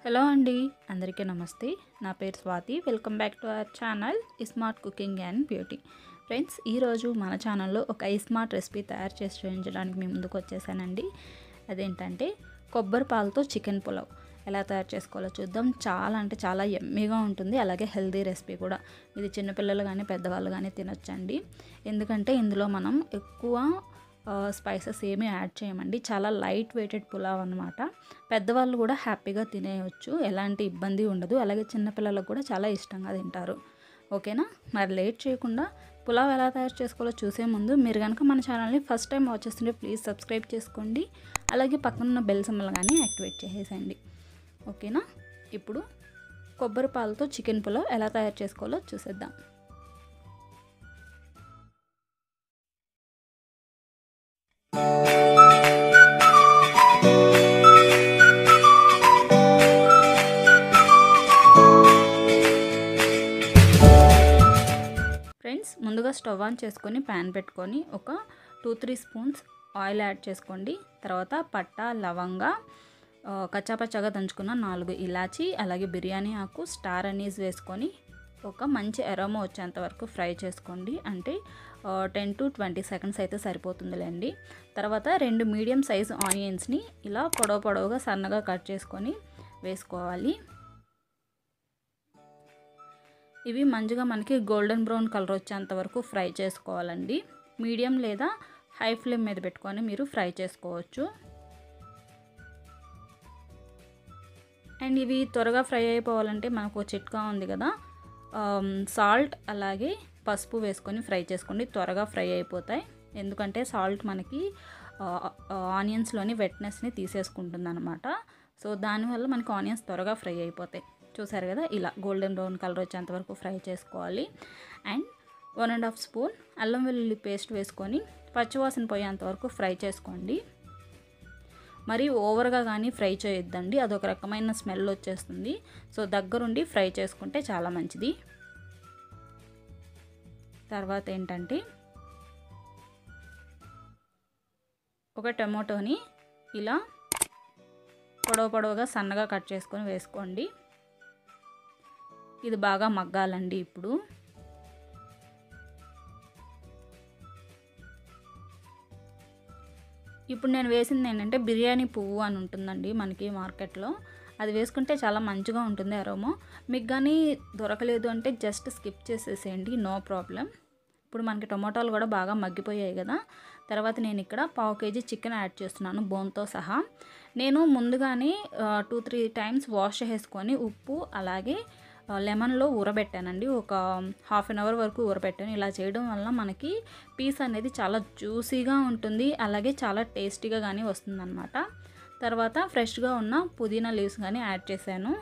hello అండి అందరికీ నమస్తే నా పేరు Swathi welcome back to our channel smart cooking and beauty friends ఈరోజు మన ఛానల్లో ఒక స్మార్ట్ రెసిపీ తయారు చేసి చూపించడానికి మీ ముందుకు వచ్చేసానండి అదేంటంటే కొబ్బరి పాలతో చికెన్ పులావ్ ఎలా తయారు చేసుకోవాలో చూద్దాం చాలా అంటే చాలా ఎమ్మీగా ఉంటుంది అలాగే హెల్దీ రెసిపీ కూడా ఇది చిన్నపిల్లలు కానీ పెద్దవాళ్ళు కానీ తినొచ్చండి ఎందుకంటే ఇందులో మనం ఎక్కువ స్పైసెస్ ఏమీ యాడ్ చేయమండి చాలా లైట్ వెయిటెడ్ పులావ్ అనమాట పెద్దవాళ్ళు కూడా హ్యాపీగా తినేయచ్చు ఎలాంటి ఇబ్బంది ఉండదు అలాగే చిన్నపిల్లలకు కూడా చాలా ఇష్టంగా తింటారు ఓకేనా మరి లేట్ చేయకుండా పులావ్ ఎలా తయారు చేసుకోవాలో చూసే ముందు మీరు కనుక మన ఛానల్ని ఫస్ట్ టైం వాచ్ చేస్తుంటే ప్లీజ్ సబ్స్క్రైబ్ చేసుకోండి అలాగే పక్కనున్న బెల్ సింబల్ కానీ యాక్టివేట్ చేసేసండి ఓకేనా ఇప్పుడు కొబ్బరి పాలతో చికెన్ పులావ్ ఎలా తయారు చేసుకోవాలో చూసేద్దాం ఫ్రెండ్స్ ముందుగా స్టవ్ ఆన్ చేసుకొని ప్యాన్ పెట్టుకొని ఒక two three spoons oil add చేసుకోండి తర్వాత పట్ట లవంగా కచ్చాపచ్చాగా దంచుకున్న నాలుగు ఇలాచి అలాగే బిర్యానీ ఆకు స్టార్ అనీస్ వేసుకొని ఒక మంచి ఎరోమా వచ్చేంత వరకు ఫ్రై చేసుకోండి అంటే టెన్ టు ట్వంటీ సెకండ్స్ అయితే సరిపోతుందిలేండి తర్వాత రెండు మీడియం సైజ్ ఆనియన్స్ని ఇలా పొడవు పొడవుగా సన్నగా కట్ చేసుకొని వేసుకోవాలి ఇవి మంచిగా మనకి గోల్డెన్ బ్రౌన్ కలర్ వచ్చేంత వరకు ఫ్రై చేసుకోవాలండి మీడియం లేదా హై ఫ్లేమ్ మీద పెట్టుకొని మీరు ఫ్రై చేసుకోవచ్చు అండ్ ఇవి త్వరగా ఫ్రై అయిపోవాలంటే మనకు చిట్కా ఉంది కదా సాల్ట్ అలాగే పసుపు వేసుకొని ఫ్రై చేసుకోండి త్వరగా ఫ్రై అయిపోతాయి ఎందుకంటే సాల్ట్ మనకి ఆనియన్స్లోని వెట్నెస్ని తీసేసుకుంటుంది అనమాట సో దానివల్ల మనకి ఆనియన్స్ త్వరగా ఫ్రై అయిపోతాయి చూసారు కదా ఇలా గోల్డెన్ బ్రౌన్ కలర్ వచ్చేంత వరకు ఫ్రై చేసుకోవాలి and one and half spoon అల్లం వెల్లుల్లి పేస్ట్ వేసుకొని పచ్చివాసన పోయేంత వరకు ఫ్రై చేసుకోండి మరి ఓవర్గా కానీ ఫ్రై చేయొద్దండి అదొక రకమైన స్మెల్ వచ్చేస్తుంది సో దగ్గరుండి ఫ్రై చేసుకుంటే చాలా మంచిది తర్వాత ఏంటంటే ఒక టమాటోని ఇలా పొడవు పొడవుగా సన్నగా కట్ చేసుకొని వేసుకోండి ఇది బాగా మగ్గాలండి ఇప్పుడు ఇప్పుడు నేను వేసింది ఏంటంటే బిర్యానీ పువ్వు అని ఉంటుందండి మనకి మార్కెట్లో అది వేసుకుంటే చాలా మంచిగా ఉంటుంది అరోమో మీకు కానీ దొరకలేదు అంటే జస్ట్ స్కిప్ చేసేసేయండి నో ప్రాబ్లం ఇప్పుడు మనకి టొమాటోలు కూడా బాగా మగ్గిపోయాయి కదా తర్వాత నేను ఇక్కడ పావు కేజీ చికెన్ యాడ్ చేస్తున్నాను బోన్తో సహా నేను ముందుగానే టూ త్రీ టైమ్స్ వాష్ చేసుకొని ఉప్పు అలాగే లెమన్లో ఊరబెట్టానండి ఒక హాఫ్ అన్ అవర్ వరకు ఊరబెట్టాను ఇలా చేయడం వల్ల మనకి పీస్ అనేది చాలా జ్యూసీగా ఉంటుంది అలాగే చాలా టేస్టీగా కానీ వస్తుందన్నమాట తర్వాత ఫ్రెష్గా ఉన్న పుదీనా లీవ్స్ కానీ యాడ్ చేశాను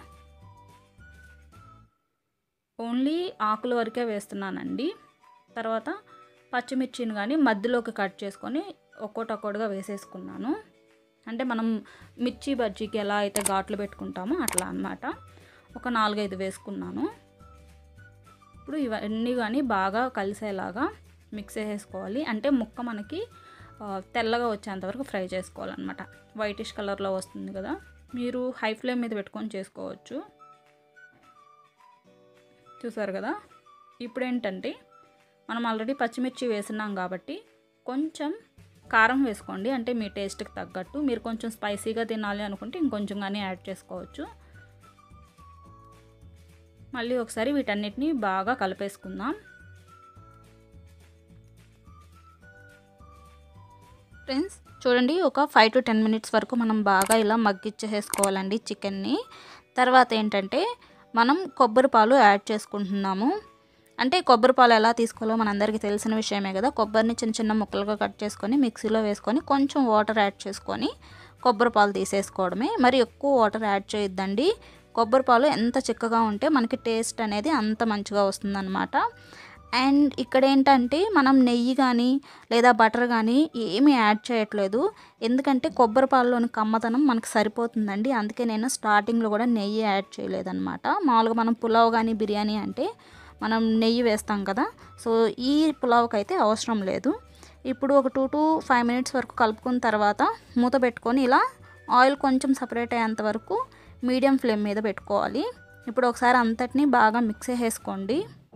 ఓన్లీ ఆకుల వరకే వేస్తున్నానండి తర్వాత పచ్చిమిర్చిని కానీ మధ్యలోకి కట్ చేసుకొని ఒక్కోటొక్కటిగా వేసేసుకున్నాను అంటే మనం మిర్చి బజ్జీకి ఎలా అయితే ఘాట్లు పెట్టుకుంటామో అట్లా అనమాట ఒక నాలుగైదు వేసుకున్నాను ఇప్పుడు ఇవన్నీ కానీ బాగా కలిసేలాగా మిక్స్ చేసేసుకోవాలి అంటే ముక్క మనకి తెల్లగా వచ్చేంత వరకు ఫ్రై చేసుకోవాలన్నమాట వైటిష్ కలర్లో వస్తుంది కదా మీరు హై ఫ్లేమ్ మీద పెట్టుకొని చేసుకోవచ్చు చూసారు కదా ఇప్పుడు ఏంటంటే మనం ఆల్రెడీ పచ్చిమిర్చి వేసినాం కాబట్టి కొంచెం కారం వేసుకోండి అంటే మీ టేస్ట్కి తగ్గట్టు మీరు కొంచెం స్పైసీగా తినాలి అనుకుంటే ఇంకొంచెం కానీ యాడ్ చేసుకోవచ్చు మళ్ళీ ఒకసారి వీటన్నిటిని బాగా కలిపేసుకుందాం ఫ్రెండ్స్ చూడండి ఒక ఫైవ్ టు టెన్ మినిట్స్ వరకు మనం బాగా ఇలా మగ్గిచ్చేసుకోవాలండి చికెన్ని తర్వాత ఏంటంటే మనం కొబ్బరి పాలు యాడ్ చేసుకుంటున్నాము అంటే కొబ్బరి పాలు ఎలా తీసుకోవాలో మనందరికీ తెలిసిన విషయమే కదా కొబ్బరిని చిన్న చిన్న ముక్కలుగా కట్ చేసుకొని మిక్సీలో వేసుకొని కొంచెం వాటర్ యాడ్ చేసుకొని కొబ్బరి పాలు తీసేసుకోవడమే మరి ఎక్కువ వాటర్ యాడ్ చేయొద్దండి కొబ్బరి పాలు ఎంత చిక్కగా ఉంటే మనకి టేస్ట్ అనేది అంత మంచిగా వస్తుందన్నమాట అండ్ ఇక్కడ ఏంటంటే మనం నెయ్యి కానీ లేదా బటర్ కానీ ఏమీ యాడ్ చేయట్లేదు ఎందుకంటే కొబ్బరి పాలలోని కమ్మతనం మనకు సరిపోతుందండి అందుకే నేను స్టార్టింగ్లో కూడా నెయ్యి యాడ్ చేయలేదన్నమాట మామూలుగా మనం పులావ్ కానీ బిర్యానీ అంటే మనం నెయ్యి వేస్తాం కదా సో ఈ పులావ్కి అయితే అవసరం లేదు ఇప్పుడు ఒక టూ టు ఫైవ్ మినిట్స్ వరకు కలుపుకున్న తర్వాత మూత పెట్టుకొని ఇలా ఆయిల్ కొంచెం సపరేట్ అయ్యేంత వరకు మీడియం ఫ్లేమ్ మీద పెట్టుకోవాలి ఇప్పుడు ఒకసారి అంతటిని బాగా మిక్స్ చేసుకోండి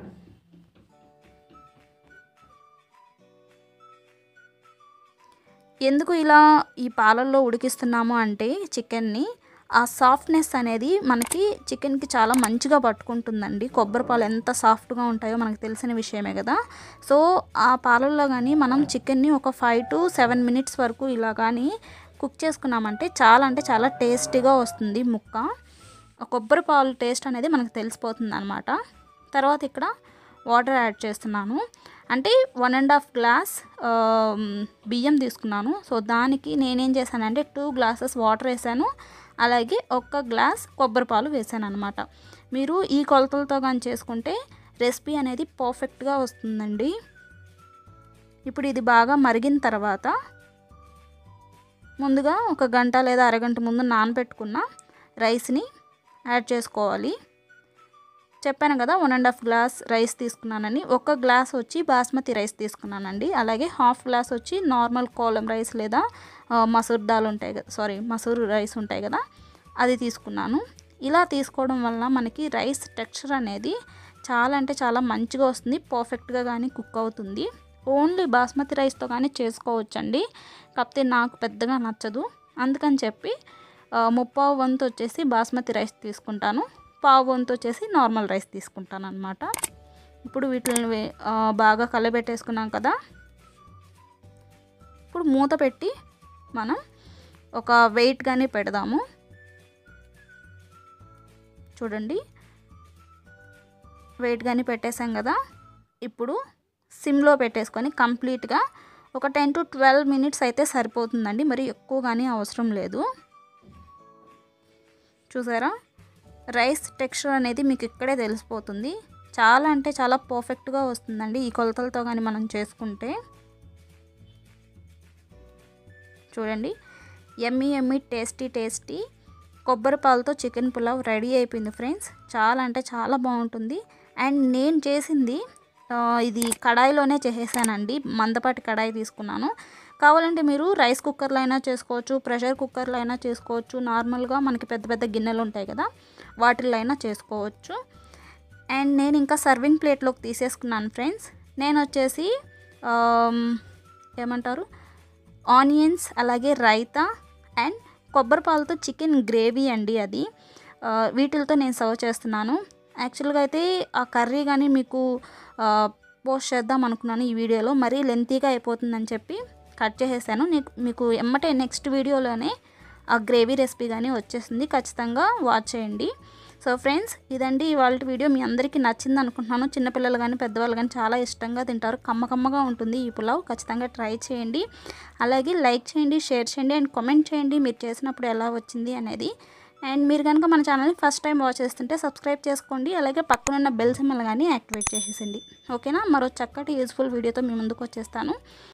ఎందుకు ఇలా ఈ పాలల్లో ఉడికిస్తున్నాము అంటే చికెన్ని ఆ సాఫ్ట్నెస్ అనేది మనకి చికెన్కి చాలా మంచిగా పట్టుకుంటుందండి కొబ్బరి పాలు ఎంత సాఫ్ట్గా ఉంటాయో మనకు తెలిసిన విషయమే కదా సో ఆ పాలల్లో కానీ మనం చికెన్ని ఒక ఫైవ్ టు సెవెన్ మినిట్స్ వరకు ఇలా కానీ కుక్ చేసుకున్నామంటే చాలా అంటే చాలా టేస్టీగా వస్తుంది ముక్క ఆ కొబ్బరి పాలు టేస్ట్ అనేది మనకు తెలిసిపోతుంది అనమాట తర్వాత ఇక్కడ వాటర్ యాడ్ చేస్తున్నాను అంటే వన్ అండ్ హాఫ్ గ్లాస్ బియ్యం తీసుకున్నాను సో దానికి నేనేం చేశానంటే టూ గ్లాసెస్ వాటర్ వేసాను అలాగే ఒక్క గ్లాస్ కొబ్బరి పాలు వేసాను అనమాట మీరు ఈ కొలతలతో కానీ చేసుకుంటే రెసిపీ అనేది పర్ఫెక్ట్గా వస్తుందండి ఇప్పుడు ఇది బాగా మరిగిన తర్వాత ముందుగా ఒక గంట లేదా అరగంట ముందు నానబెట్టుకున్న రైస్ని యాడ్ చేసుకోవాలి చెప్పాను కదా one and half glass rice తీసుకున్నానని ఒక గ్లాస్ వచ్చి బాస్మతి రైస్ తీసుకున్నానండి అలాగే హాఫ్ గ్లాస్ వచ్చి నార్మల్ కోలం రైస్ లేదా మసూర్ దాల్ ఉంటాయి కదా సారీ మసూర్ రైస్ ఉంటాయి కదా అది తీసుకున్నాను ఇలా తీసుకోవడం వల్ల మనకి రైస్ టెక్స్చర్ అనేది చాలా అంటే చాలా మంచిగా వస్తుంది పర్ఫెక్ట్గా కానీ కుక్ అవుతుంది ఓన్లీ బాస్మతి రైస్తో కానీ చేసుకోవచ్చండి కాకపోతే నాకు పెద్దగా నచ్చదు అందుకని చెప్పి ముప్పావు వంతు వచ్చేసి బాస్మతి రైస్ తీసుకుంటాను పావు వంతు వచ్చేసి నార్మల్ రైస్ తీసుకుంటాను అనమాట ఇప్పుడు వీటిని బాగా కలబెట్టేసుకున్నాం కదా ఇప్పుడు మూత పెట్టి మనం ఒక వెయిట్ కానీ పెడదాము చూడండి వెయిట్ కానీ పెట్టేసాం కదా ఇప్పుడు సిమ్లో పెట్టేసుకొని కంప్లీట్గా ఒక టెన్ టు ట్వెల్వ్ మినిట్స్ అయితే సరిపోతుందండి మరి ఎక్కువ కానీ అవసరం లేదు చూసారా రైస్ టెక్స్చర్ అనేది మీకు ఇక్కడే తెలిసిపోతుంది చాలా అంటే చాలా పర్ఫెక్ట్గా వస్తుందండి ఈ కొలతలతో కానీ మనం చేసుకుంటే చూడండి ఎమ్మి ఎమ్మి టేస్టీ టేస్టీ కొబ్బరి పాలతో చికెన్ పులావ్ రెడీ అయిపోయింది ఫ్రెండ్స్ చాలా అంటే చాలా బాగుంటుంది అండ్ నేను చేసింది ఇది కడాయిలోనే చేసేసానండి మందపాటి కడాయి తీసుకున్నాను కావాలంటే మీరు రైస్ కుక్కర్లో అయినా చేసుకోవచ్చు ప్రెషర్ కుక్కర్లో అయినా చేసుకోవచ్చు నార్మల్గా మనకి పెద్ద పెద్ద గిన్నెలు ఉంటాయి కదా వాటిల్లో అయినా చేసుకోవచ్చు అండ్ నేను ఇంకా సర్వింగ్ ప్లేట్లోకి తీసేసుకున్నాను ఫ్రెండ్స్ నేను వచ్చేసి ఏమంటారు ఆనియన్స్ అలాగే రైతా అండ్ కొబ్బరి పాలతో చికెన్ గ్రేవీ అండి అది వీటితో నేను సర్వ్ చేస్తున్నాను యాక్చువల్గా అయితే ఆ కర్రీ కానీ మీకు పోస్ట్ చేద్దాం అనుకున్నాను ఈ వీడియోలో మరీ లెంతీగా అయిపోతుందని చెప్పి కట్ చేసేసాను మీకు ఎమ్మటే నెక్స్ట్ వీడియోలోనే ఆ గ్రేవీ రెసిపీ కానీ వచ్చేసింది ఖచ్చితంగా వాచ్ చేయండి సో ఫ్రెండ్స్ ఇదండి ఇవాళ వీడియో మీ అందరికీ నచ్చింది అనుకుంటున్నాను చిన్నపిల్లలు కానీ పెద్దవాళ్ళు కానీ చాలా ఇష్టంగా తింటారు కమ్మ కమ్మగా ఉంటుంది ఈ పులావ్ ఖచ్చితంగా ట్రై చేయండి అలాగే లైక్ చేయండి షేర్ చేయండి అండ్ కామెంట్ చేయండి మీరు చేసినప్పుడు ఎలా వచ్చింది అనేది అండ్ మీరు కనుక మన ఛానల్ని ఫస్ట్ టైం వాచ్ చేస్తుంటే సబ్స్క్రైబ్ చేసుకోండి అలాగే పక్కనున్న బెల్ సిమ్మల్ కానీ యాక్టివేట్ చేసేసండి ఓకేనా మరో చక్కటి యూస్ఫుల్ వీడియోతో మీ ముందుకు వచ్చేస్తాను